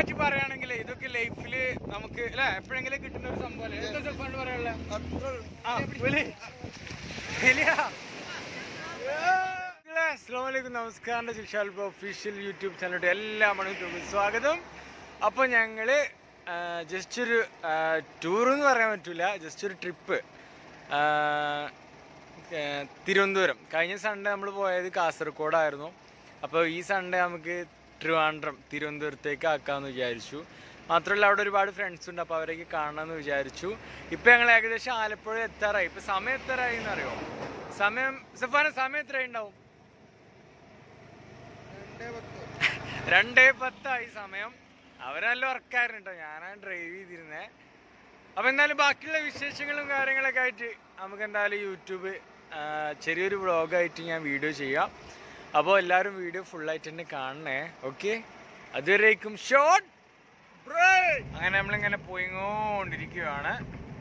പറ്റി പറയുകയാണെങ്കിൽ ഇതൊക്കെ ലൈഫിൽ നമുക്ക് അല്ലെ എപ്പോഴെങ്കിലും കിട്ടുന്ന ഒരു സംഭവം അല്ലേ എന്താ സെഫാണ് പറയാനുള്ളത് ആ, വിളി. വിളിയാ. മക്കളെ, അസ്സലാമു അലൈക്കും നമസ്കാരം ശിക്ഷാൽ ഒഫീഷ്യൽ യൂട്യൂബ് ചാനലിന്റെ എല്ലാ മണിക്കൂർക്കും സ്വാഗതം അപ്പോൾ ഞങ്ങള് ജസ്റ്റ് ഒരു ടൂർ എന്ന് പറയാൻ പറ്റൂല ജസ്റ്റ് ഒരു ട്രിപ്പ് തിരുവനന്തപുരം കഴിഞ്ഞ സൺഡേ നമ്മൾ പോയത് കാസർഗോഡായിരുന്നു അപ്പോൾ ഈ സൺഡേ നമുക്ക് ട്രിവാൻഡ്രം തിരുവനന്തപുരത്തേക്ക് ആക്കാമെന്ന് വിചാരിച്ചു മാത്രമല്ല അവിടെ ഒരുപാട് ഫ്രണ്ട്സ് ഉണ്ട് അപ്പോൾ അവരേക്ക് കാണാമെന്ന് വിചാരിച്ചു ഇപ്പം ഞങ്ങൾ ഏകദേശം ആലപ്പുഴ എത്താറായി ഇപ്പം സമയം എത്താറായി എന്നറിയോ സമയം സഫാന സമയം എത്രയായി ഉണ്ടാവും രണ്ടേ പത്തായി സമയം അവരെല്ലാം ഉറക്കായിരുന്നു കേട്ടോ ഞാനാണ് ഡ്രൈവ് ചെയ്തിരുന്നേ അപ്പൊ എന്തായാലും ബാക്കിയുള്ള വിശേഷങ്ങളും കാര്യങ്ങളൊക്കെ ആയിട്ട് നമുക്ക് എന്തായാലും യൂട്യൂബ് ആ, ചെറിയൊരു വ്ളോഗായിട്ട് ഞാൻ വീഡിയോ ചെയ്യാം അപ്പോൾ എല്ലാവരും വീഡിയോ ഫുള്ളായിട്ട് തന്നെ കാണണേ ഓക്കെ അതുവരേക്കും ഷോർട്ട് അങ്ങനെ നമ്മളിങ്ങനെ പോയിക്കൊണ്ടിരിക്കുകയാണ്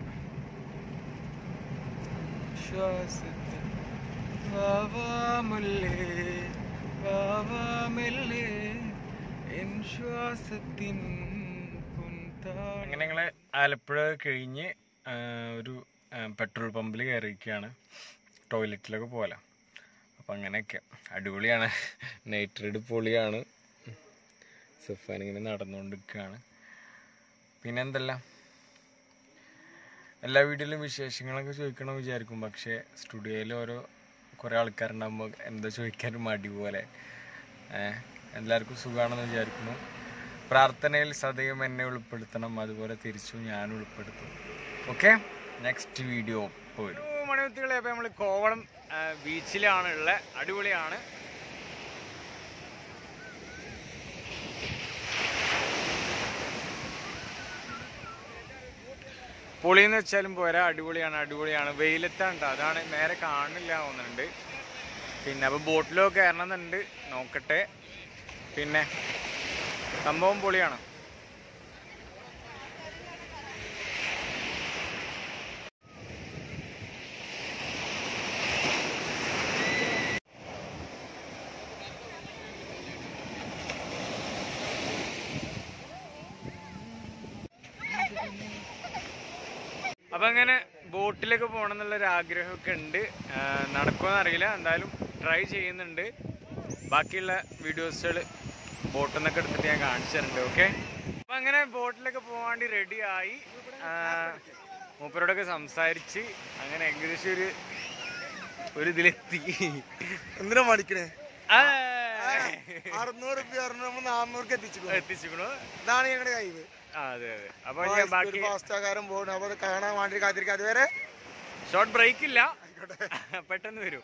ശ്വാസത്തിൽ വാവാമുല്ലേ, വാവാമെല്ലെ, എൻ ശ്വാസത്തിൻ പുൻതാ- അങ്ങനെ ഞങ്ങള് ആലപ്പുഴ കഴിഞ്ഞ് ആ, ഒരു ആ, പെട്രോൾ പമ്പിൽ കയറിയിരിക്കുകയാണ് ടോയ്ലറ്റിലൊക്കെ പോലെ അപ്പം അങ്ങനെയൊക്കെ അടിപൊളിയാണ് നൈറ്റ് റൈഡ് പൊളിയാണ് സഫാൻ ഇങ്ങനെ നടന്നുകൊണ്ടിരിക്കുകയാണ് പിന്നെ എന്തെല്ലാം എല്ലാ വീട്ടിലും വിശേഷങ്ങളൊക്കെ ചോദിക്കണം വിചാരിക്കും പക്ഷേ സ്റ്റുഡിയോയിൽ ഓരോ കുറേ ആൾക്കാരുണ്ടാകുമ്പോൾ എന്താ ചോദിക്കാൻ മടി പോലെ ഏഹ് എല്ലാവർക്കും സുഖമാണെന്ന് വിചാരിക്കുന്നു പ്രാർത്ഥനയിൽ സദയം എന്നെ ഉൾപ്പെടുത്തണം അതുപോലെ തിരിച്ചു ഞാൻ ഉൾപ്പെടുത്തും ഓക്കെ നെക്സ്റ്റ് വീഡിയോ ഇപ്പോൾ വരും മണിമുത്തുകളെ അപ്പോൾ നമ്മൾ കോവളം ബീച്ചിലാണ് ഉള്ളത് അടിപൊളിയാണ് പൊളിയെന്ന് വെച്ചാലും പോരാ അടിപൊളിയാണ് അടിപൊളിയാണ് വെയിലത്താണ് ട്ടോ. അതാണ് നേരെ കാണില്ല തോന്നുന്നുണ്ട് പിന്നെ അപ്പോൾ ബോട്ടിലൊക്കെ കയറണമെന്നുണ്ട് നോക്കട്ടെ പിന്നെ സംഭവം പൊളിയാണ് അപ്പൊ അങ്ങനെ ബോട്ടിലൊക്കെ പോകണം എന്നുള്ളൊരു ആഗ്രഹമൊക്കെ ഉണ്ട് നടക്കുമെന്ന് അറിയില്ല എന്തായാലും ട്രൈ ചെയ്യുന്നുണ്ട് ബാക്കിയുള്ള വീഡിയോസുകൾ ബോട്ടിൽ നിന്നൊക്കെ എടുത്തിട്ട് ഞാൻ കാണിച്ചു തരുന്നുണ്ട് ഓക്കെ അപ്പൊ അങ്ങനെ ബോട്ടിലൊക്കെ പോകാൻ വേണ്ടി റെഡി ആയി ആ, മൂപ്പരോടൊക്കെ സംസാരിച്ച് അങ്ങനെ ഏകദേശം ഒരു ഒരു ഇതിലെത്തി എന്തിനാ മടിക്കണേ ആ, അറുന്നൂറ് റുപ്യ പറഞ്ഞ നാന്നൂർക്ക് എത്തിച്ചു എത്തിച്ചിക്കണു ഇതാണ് ഞങ്ങളുടെ കഴിവ് ആ അതെ അതെ അപ്പൊ ഞാൻ ബാക്കി ഫാസ്റ്റാകാരം പോകുന്നു അപ്പൊ അത് കാണാൻ വേണ്ടി കാത്തിരിക്കുക അതുവരെ ഷോർട്ട് ബ്രേക്ക് ഇല്ല പെട്ടെന്ന് വരും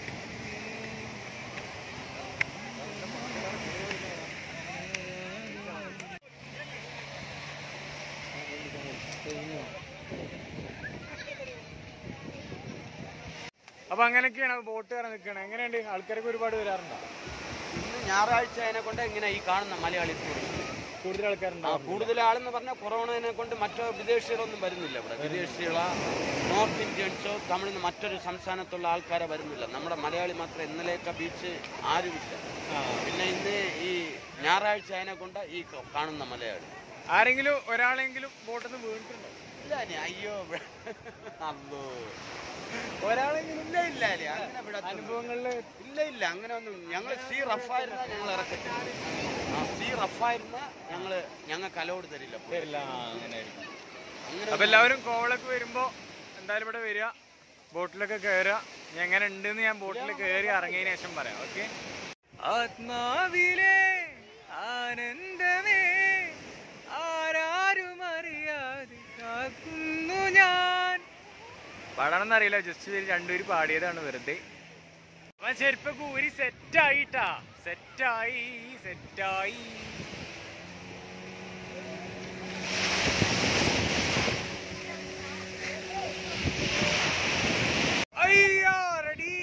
അപ്പൊ അങ്ങനെയൊക്കെയാണ് ബോട്ട് കയറി നിൽക്കണം എങ്ങനെയുണ്ട് ആൾക്കാരൊക്കെ ഒരുപാട് വരാറുണ്ടോ ഇന്ന് ഞായറാഴ്ച അതിനെ കൊണ്ട് ഇങ്ങനെ ഈ കാണുന്ന മലയാളി ടൂറിസ്റ്റ് കൂടുതൽ ആ ആൾക്കാരുണ്ടോ കൂടുതൽ ആളെന്ന് പറഞ്ഞാൽ കൊറോണനെ കൊണ്ട് മറ്റു വിദേശികളൊന്നും വരുന്നില്ല ഇവിടെ വിദേശികളാ നോർത്ത് ഇന്ത്യൻസോ തമിഴിൽ നിന്ന് മറ്റൊരു സംസ്ഥാനത്തുള്ള ആൾക്കാരെ വരുന്നില്ല നമ്മുടെ മലയാളി മാത്രം ഇന്നലെയൊക്കെ ബീച്ച് ആരുമില്ല പിന്നെ ഇന്ന് ഈ ഞായറാഴ്ച അതിനെ കൊണ്ട് ഈ ക- കാണുന്ന മലയാളി ആരെങ്കിലും ഒരാളെങ്കിലും ബോട്ടിൽ നിന്ന് വീണിട്ടുണ്ടോ ഇല്ല അനി, അയ്യോ ഇവിടെ- അല്ലോ ഒരാളെങ്കിലും ഇല്ല ഇല്ല അനി, അങ്ങനെ വിടത്തില്ല. അനുഭവങ്ങളില് ഇല്ല ഇല്ല അങ്ങനെ ഒന്നും ഞങ്ങൾ സീ റഫായിരുന്ന ഞങ്ങൾ ഇറക്കത്തില്ല ആ സീ റഫായിരുന്ന ഞങ്ങള് ഞങ്ങൾക്ക് അലോഡ് തരില്ല തരില്ല അങ്ങനെ ആയിരിക്കും അങ്ങനെ അപ്പൊ എല്ലാവരും കോവളൊക്കെ വരുമ്പോ എന്തായാലും ഇവിടെ വരിക ബോട്ടിലൊക്കെ കയറുക ഞാൻ എങ്ങനെ ഉണ്ടെന്ന് ഞാൻ ബോട്ടിൽ കയറി ഇറങ്ങിയതിന് ശേഷം പറയാം ഓക്കെ ആത്മാവിലെ ആനന്ദമേ ആരാരും അറിയാതെ കാക്കുന്നു ഞാൻ പാടാണെന്ന് അറിയില്ല ജസ്റ്റ് രണ്ടുപേര് പാടിയതാണ് വെറുതെ അവൻ ചെരുപ്പൊക്കെ ഊരി സെറ്റായിട്ടാ സെറ്റായി സെറ്റായി അയ്യോ റെഡി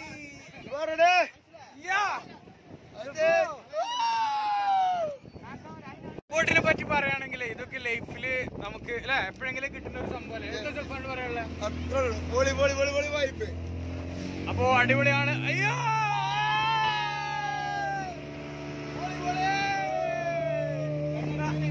ബോട്ടിനെ പറ്റി പറയുകയാണെങ്കിൽ ഇതൊക്കെ ലൈഫില് നമുക്ക് അല്ലെ എപ്പോഴെങ്കിലും കിട്ടുന്ന ഒരു സംഭവം അല്ലേ എന്താ സെൽഫാണ് പറയാനുള്ളത് അത്രേ ഉള്ളൂ പൊളി പൊളി പൊളി പൊളി വായ്പ് അപ്പോ അടിപൊളിയാണ് അയ്യോ പൊളി, പൊളി.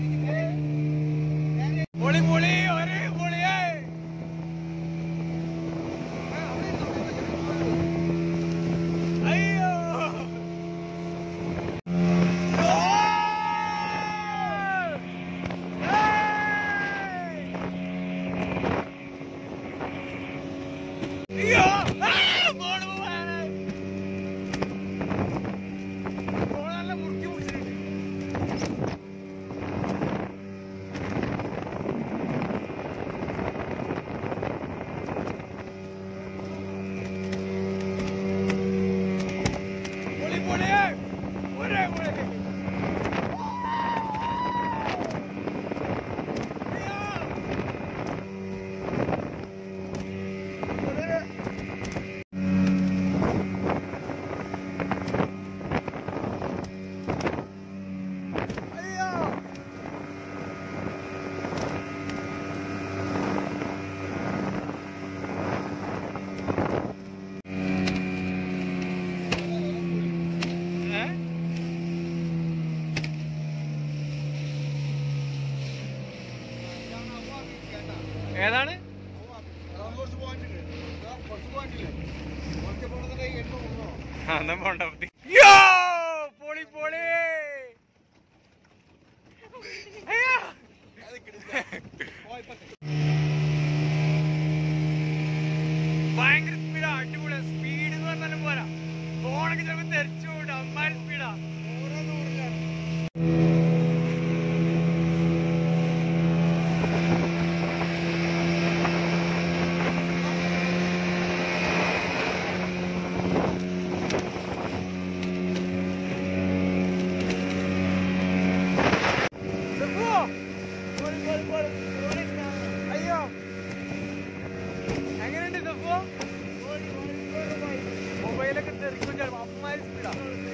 ഏതാണ് ആ, എന്നാ പോണ്ട പറ്റി. യോ! പൊളി പൊളി അയ്യോ! ഭയങ്കര സ്പീഡാ അടിപൊളിയാ സ്പീഡ് എന്ന് പറഞ്ഞാലും പോരാ ഫോണൊക്കെ ചിലപ്പോ തെറിച്ചു വിടും അമ്മാരി സ്പീഡാ അയ്യോ എങ്ങനെയുണ്ട് ഇതിപ്പോ മൊബൈലൊക്കെ തെറിക്കും ചിലപ്പോ അമ്മാരി സ്പീഡാ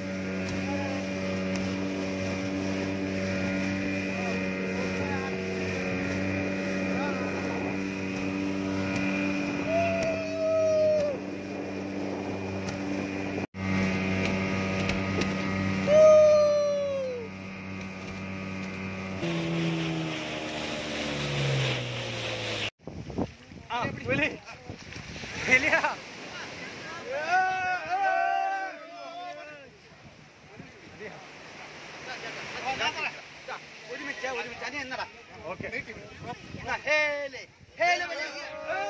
ആ വിളി വലിയ ഒരുമിച്ച് ഒരുമിച്ച് അനി എന്നടാ ഓക്കെ ഹേലെ ഹേലെ വലിയ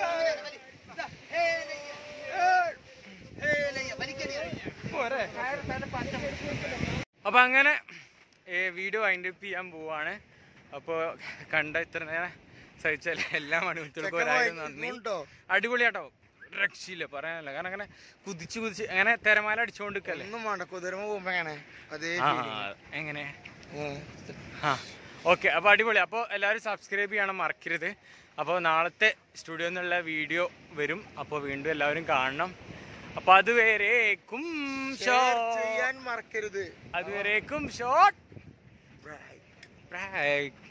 ഹേലെ ഹേലെ വലിക്കണേ പോരെ അപ്പൊ അങ്ങനെ വീഡിയോ വൈൻഡ് അപ്പ് ചെയ്യാൻ പോവാണ് അപ്പോൾ കണ്ട ഇത്ര നേരം സഹിച്ച എല്ലാ മണിമിനിറ്റുകൾക്കും ഒരായിരം നന്ദി ഉണ്ടോ അടിപൊളിയാട്ടോ രക്ഷയില്ല പറയാനല്ല കാരണം അങ്ങനെ കുതിച്ച് കുതിച്ച് അങ്ങനെ തിരമാല അടിച്ചുകൊണ്ടിരിക്കല്ലേ ഒന്നും വേണ്ട കുതിരമ പോകുമ്പോ എങ്ങനെ അതേ ആ feeling. എങ്ങനെ ഉം. ആ ഓക്കെ അപ്പോൾ അടിപൊളി അപ്പോൾ എല്ലാവരും സബ്സ്ക്രൈബ് ചെയ്യണം മറക്കരുത് അപ്പോൾ നാളത്തെ സ്റ്റുഡിയോ എന്നുള്ള വീഡിയോ വരും അപ്പോൾ വീണ്ടും എല്ലാവരും കാണണം അപ്പോൾ അതുവരേക്കും Share ഷോ ചെയ്യാൻ മറക്കരുത് അതുവരേക്കും ഷോട്ട് Right. ബ്രേക്ക്